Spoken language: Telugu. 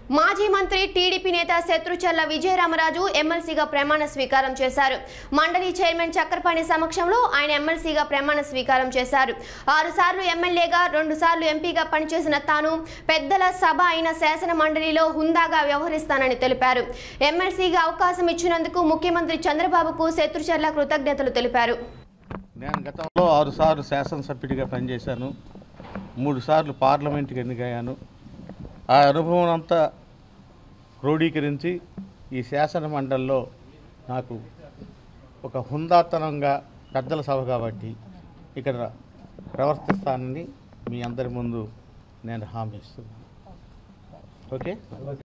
మాజీ మంత్రి టీడీపీ నేత శత్రుచల్ల విజయరామరాజు ఎమ్మెల్సీగా ప్రమాణ స్వీకారం చేశారు మండలి చైర్మన్ చక్రపాణి సమక్షంలో ఆయన ఎమ్మెల్సీగా ప్రమాణ స్వీకారం చేశారు ఆరు సార్లు ఎమ్మెల్యేగా రెండు సార్లు ఎంపీగా పనిచేసిన తాను పెద్దల సభ అయిన శాసన మండలిలో హుందాగా వ్యవహరిస్తానని తెలిపారు ఎమ్మెల్సీగా అవకాశం ఇచ్చినందుకు ముఖ్యమంత్రి చంద్రబాబుకు శత్రుచర్ల కృతజ్ఞతలు తెలిపారు నేను గతంలో ఆరు సార్లు శాసనసభ్యుడిగా పనిచేశాను మూడు సార్లు పార్లమెంట్కి ఎన్నికయ్యాను ఆ అనుభవం అంతా క్రోడీకరించి ఈ శాసన మండలిలో నాకు ఒక హుందాతనంగా పెద్దల సభ కాబట్టి ఇక్కడ ప్రవర్తిస్తానని మీ అందరి ముందు నేను హామీ ఇస్తున్నాను ఓకే